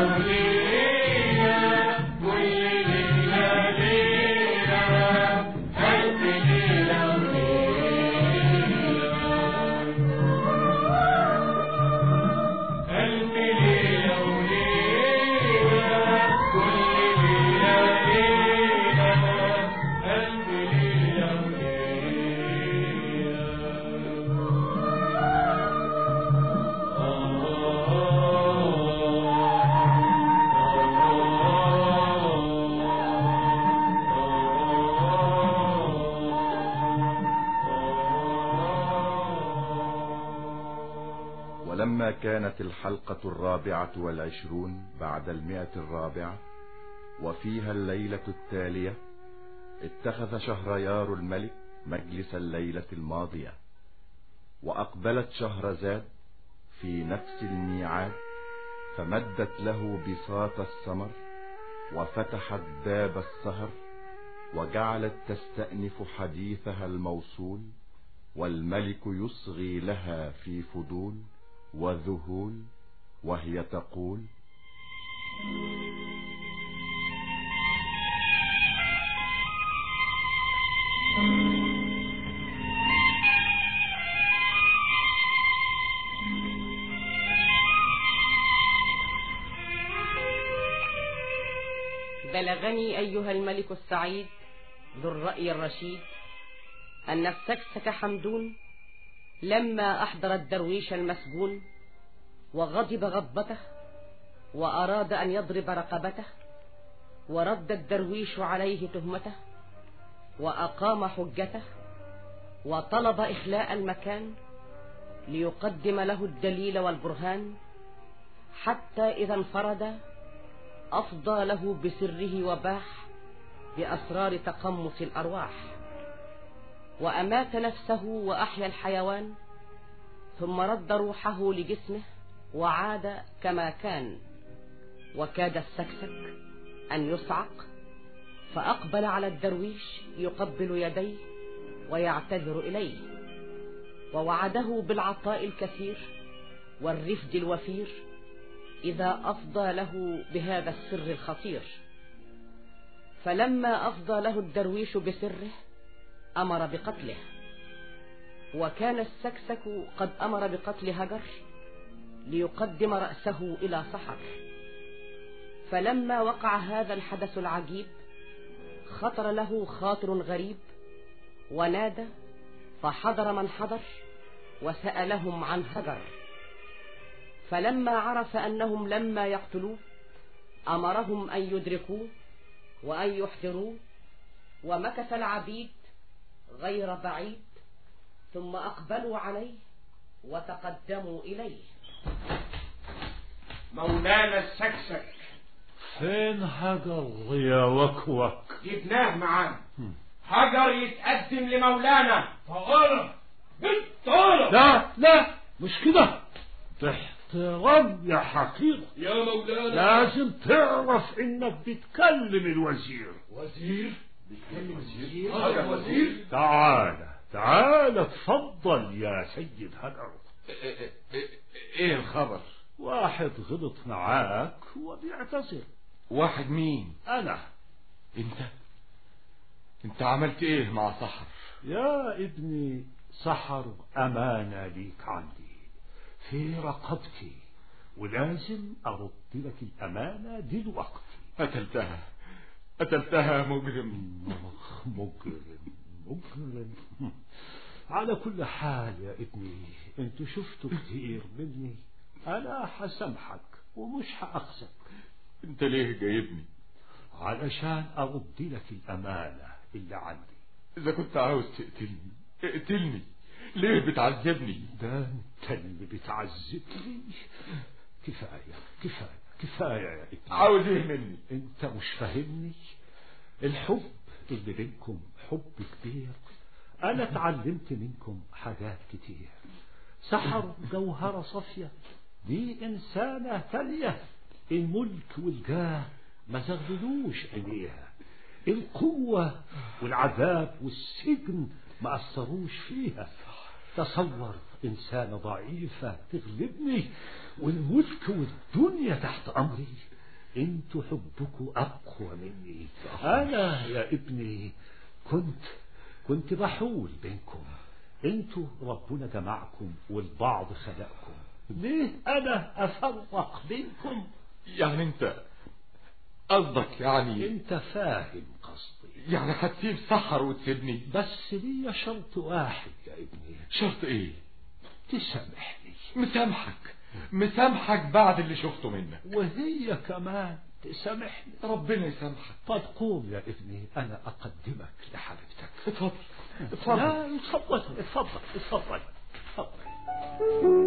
ولما كانت الحلقة الرابعة والعشرون بعد المئة الرابعة وفيها الليلة التالية اتخذ شهريار الملك مجلس الليلة الماضية وأقبلت شهرزاد في نفس الميعاد فمدت له بساط السمر وفتحت باب السهر وجعلت تستأنف حديثها الموصول والملك يصغي لها في فضول وذهول وهي تقول بلغني أيها الملك السعيد ذو الرأي الرشيد أن السكسك حمدون لما أحضر الدرويش المسجون وغضب غضبته وأراد أن يضرب رقبته ورد الدرويش عليه تهمته وأقام حجته وطلب إخلاء المكان ليقدم له الدليل والبرهان حتى إذا انفرد أفضى له بسره وباح بأسرار تقمص الأرواح وأمات نفسه وأحيا الحيوان ثم رد روحه لجسمه وعاد كما كان وكاد السكسك أن يصعق فأقبل على الدرويش يقبل يديه ويعتذر إليه ووعده بالعطاء الكثير والرفد الوفير إذا أفضى له بهذا السر الخطير فلما أفضى له الدرويش بسره أمر بقتله وكان السكسك قد أمر بقتل هجر ليقدم رأسه إلى سحر فلما وقع هذا الحدث العجيب خطر له خاطر غريب ونادى فحضر من حضر وسألهم عن هجر فلما عرف أنهم لما يقتلوه أمرهم أن يدركوه وأن يحضروه ومكث العبيد غير بعيد ثم أقبلوا عليه وتقدموا إليه مولانا السكسك فين هجر يا وكوك جبناه معانا هجر يتقدم لمولانا فغلط بالطالب لا لا مش كده باحترام يا حقيقة يا مولانا لازم تعرف انك بتكلم الوزير وزير بيتكلم وزير هجر وزير تعال تعال اتفضل يا سيد هجر ايه الخبر واحد غلط معاك وبيعتذر واحد مين انا انت انت عملت ايه مع سحر يا ابني سحر امانة ليك عندي في رقبتي ولازم ارد لك الامانة دلوقتي قتلتها قتلتها مجرم مخ مجرم مجرم على كل حال يا ابني انتوا شفتوا كتير مني انا حسامحك ومش هأخذك انت ليه جايبني علشان ارد لك الامانة اللي عندي اذا كنت عاوز تقتلني اقتلني ليه بتعذبني ده انت اللي بتعذبني كفاية كفاية كفاية يا ابني عاوز ايه مني انت مش فاهمني الحب اللي بينكم حب كبير انا اتعلمت منكم حاجات كتير سحر جوهرة صافية دي انسانة تالية الملك والجاه ما زغللوش عينيها القوة والعذاب والسجن ما أثروش فيها تصور إنسانة ضعيفة تغلبني والملك والدنيا تحت أمري انتوا حبكم اقوى مني انا يا ابني كنت كنت بحول بينكم انتوا ربنا جمعكم والبعض خلقكم ليه انا افرق بينكم يعني انت قصدك يعني انت فاهم قصدي يعني هتسيب سحر وتسيبني بس ليا شرط واحد يا ابني شرط ايه تسامحني مسامحك مسامحك بعد اللي شفته منك وهي كمان تسامحني ربنا يسامحك طب قوم يا ابني انا اقدمك لحبيبتك اتفضل اتفضل لا اتفضل اتفضل اتفضل اتفضل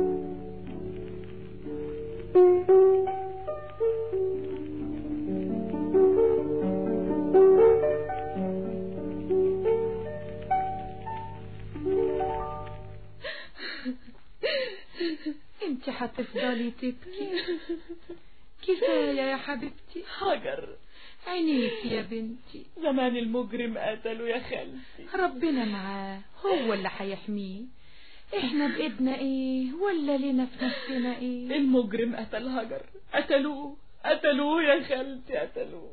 انت هتفضلي تبكي كفاية يا حبيبتي هاجر عينيك يا بنتي زمان المجرم قتله يا خالتي ربنا معاه هو اللي هيحميه احنا بايدنا ايه ولا لنا في نفسنا ايه المجرم قتل هاجر قتلوه قتلوه يا خالتي قتلوه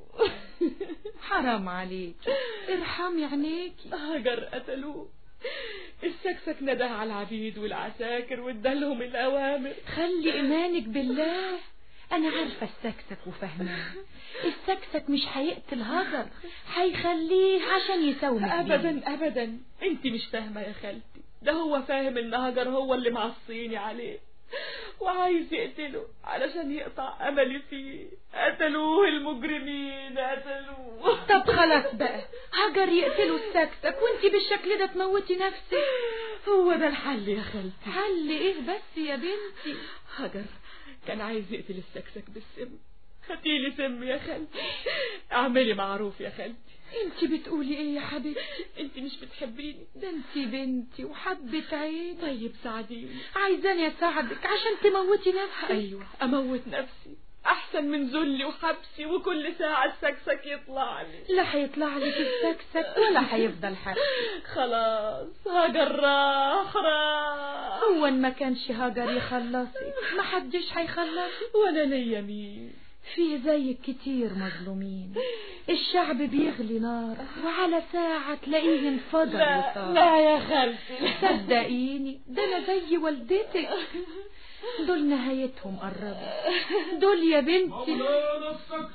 حرام عليك ارحمي عينيكي هاجر قتلوه السكسك نده على العبيد والعساكر وادالهم الأوامر خلي ايمانك بالله انا عارفة السكسك وفاهماه السكسك مش هيقتل هاجر هيخليه عشان يساومك بيه. أبدا أبدا أنت مش فاهمة يا خالتي ده هو فاهم إن هاجر هو اللي معصيني عليه وعايز يقتله علشان يقطع أملي فيه قتلوه المجرمين قتلوه طب خلاص بقى هاجر يقتلوا السكسك وانتي بالشكل ده تموتي نفسك هو ده الحل يا خالتي حل ايه بس يا بنتي هاجر كان عايز يقتل السكسك بالسم هاتيلي سم يا خالتي اعملي معروف يا خالتي انتي بتقولي ايه يا حبيبتي انت مش بتحبيني ده انتي بنتي وحبة عين طيب ساعديني عايزاني اساعدك عشان تموتي نفسك ايوه اموت نفسي احسن من ذلي وحبسي وكل ساعة السكسك يطلع لي لا هيطلع لك السكسك ولا هيفضل حبس خلاص هاجر راح راح هو ان ما كانش هاجر يخلصك ما حدش هيخلصك وانا ليا مين في زيك كتير مظلومين الشعب بيغلي نار وعلى ساعة تلاقيه انفجر لا وصار لا يا خالتي صدقيني ده انا زي والدتك دول نهايتهم قربت دول يا بنتي ده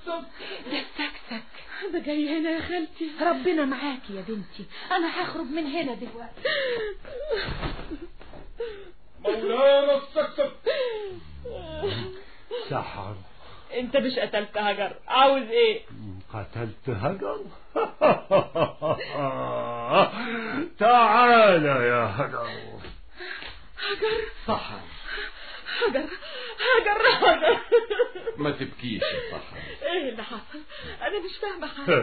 السكسك ده جاي هنا يا خالتي ربنا معاكي يا بنتي انا هخرج من هنا دلوقتي مولانا السكسك سحر انت مش قتلت هاجر عاوز ايه قتلت هجر تعال يا هجر هاجر سحر هاجر هاجر هاجر ما تبكيش يا سحر ايه اللي حصل انا مش فاهمه حاجه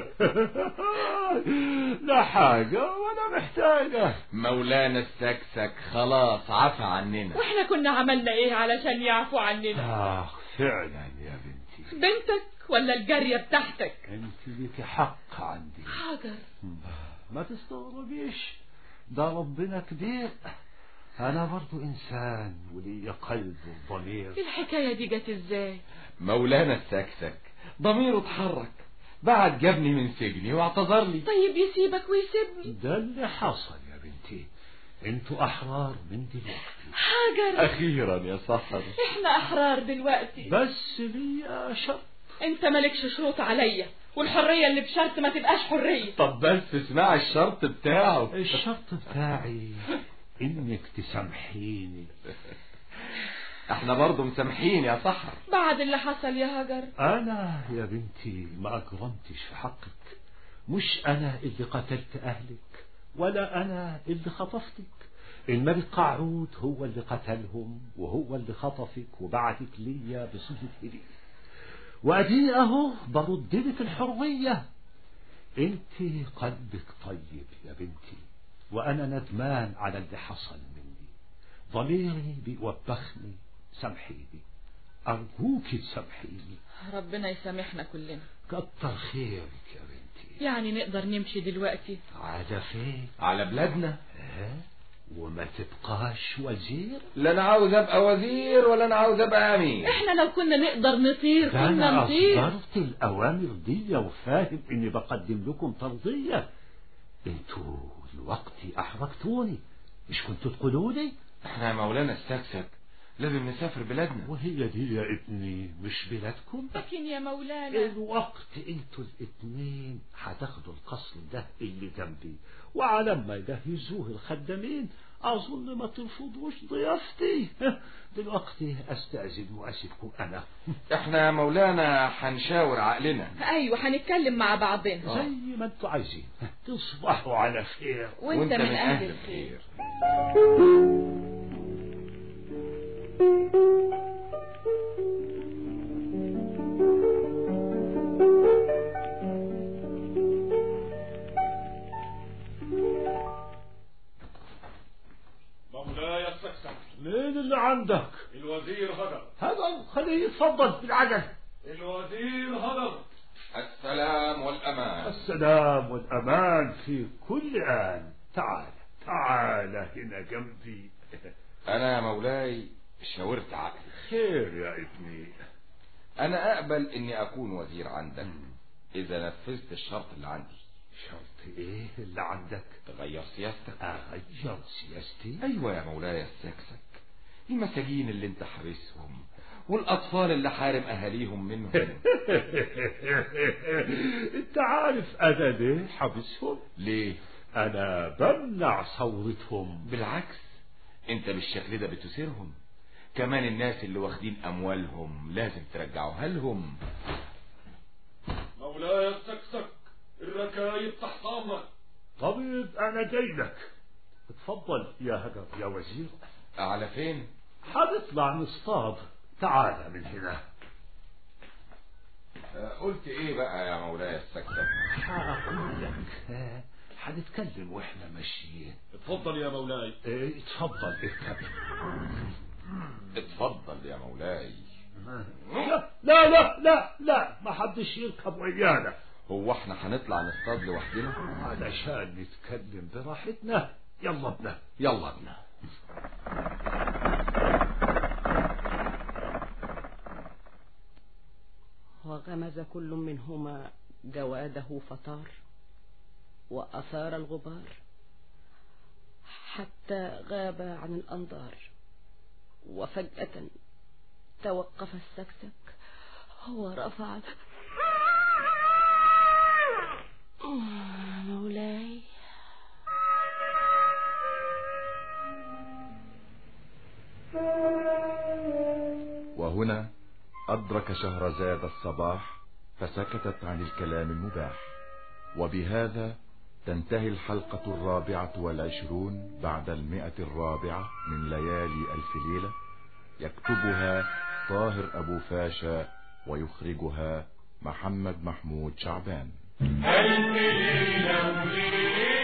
لا حاجة ولا محتاجة مولانا السكسك خلاص عفى عننا واحنا كنا عملنا ايه علشان يعفوا عننا آخ فعلا يا بنتي بنتك ولا الجاريه بتاعتك انت لك حق عندي هاجر ما تستغربيش ده ربنا كبير انا برضو انسان ولي قلب وضمير الحكايه دي جت ازاي مولانا السكسك ضميره اتحرك بعد جابني من سجني واعتذر لي طيب يسيبك ويسيبني ده اللي حصل يا بنتي انتوا احرار من دلوقتي هاجر اخيرا يا سحر احنا احرار دلوقتي بس ليا شرط انت مالكش شروط عليا والحريه اللي بشرط ما تبقاش حريه طب بس اسمع الشرط بتاعه الشرط بتاعي انك تسامحيني احنا برضو مسامحين يا سحر بعد اللي حصل يا هاجر انا يا بنتي ما اجرمتش في حقك مش انا اللي قتلت اهلك ولا انا اللي خطفتك الملك قعود هو اللي قتلهم وهو اللي خطفك وبعتك ليا بصفة هدية وادي اهو برد لك الحرية انت قلبك طيب يا بنتي وانا ندمان على اللي حصل مني ضميري بيوبخني سامحيني ارجوك تسامحيني ربنا يسامحنا كلنا كتر خيرك يا بنتي يعني نقدر نمشي دلوقتي على فين على بلادنا ها؟ وما تبقاش وزير لا انا عاوز ابقى وزير ولا انا عاوز ابقى امير احنا لو كنا نقدر نطير ده كنا انا نطير اصدرت الاوامر دي وفاهم اني بقدم لكم ترضية انتوا الوقت احرجتوني مش كنتوا تقولوا لي احنا يا مولانا السكسك لازم نسافر بلادنا وهي دي يا ابني مش بلادكم لكن يا مولانا الوقت انتوا الاتنين هتاخدوا القصر ده اللي جنبي وعلى ما يجهزوه الخدامين اظن ما ترفضوش ضيافتي دلوقتي استاذن واسيبكم انا احنا يا مولانا هنشاور عقلنا ايوه هنتكلم مع بعضنا زي ما انتوا عايزين تصبحوا على خير وانت من اهل الخير مولاي السكسك مين اللي عندك الوزير هدر هذا خليه يتفضل بالعجل الوزير هدر السلام والامان السلام والأمان في كل آن تعال تعال هنا جنبي انا يا مولاي شاورت عقلي خير يا ابني انا اقبل اني اكون وزير عندك اذا نفذت الشرط اللي عندي شرط ايه اللي عندك تغير سياستك اغير سياستي ايوه يا مولاي السكسك المساجين اللي انت حابسهم والاطفال اللي حارم اهاليهم منهم انت عارف انا ليه حبسهم ليه انا بمنع ثورتهم بالعكس انت بالشكل ده بتثيرهم كمان الناس اللي واخدين اموالهم لازم ترجعوها لهم مولاي السكسك الركايب تحت امرك طبيب انا جاي لك اتفضل يا هجر يا وزير على فين هنطلع نصطاد تعال من هنا آه، قلت ايه بقى يا مولاي السكسك هقول لك آه، هنتكلم واحنا ماشيين اتفضل يا مولاي اه، اتفضل اركب اتفضل يا مولاي لا لا لا لا لا ما حدش يركب ويانا هو احنا هنطلع نصطاد لوحدنا علشان نتكلم براحتنا يلا بنا يلا بنا وغمز كل منهما جواده فطار وأثار الغبار حتى غاب عن الأنظار وفجأة توقف السكسك ورفع مولاي وهنا أدرك شهرزاد الصباح فسكتت عن الكلام المباح وبهذا تنتهي الحلقة الرابعة والعشرون بعد المئة الرابعة من ليالي ألف ليلة يكتبها طاهر أبو فاشا ويخرجها محمد محمود شعبان ألف ليلة وليلة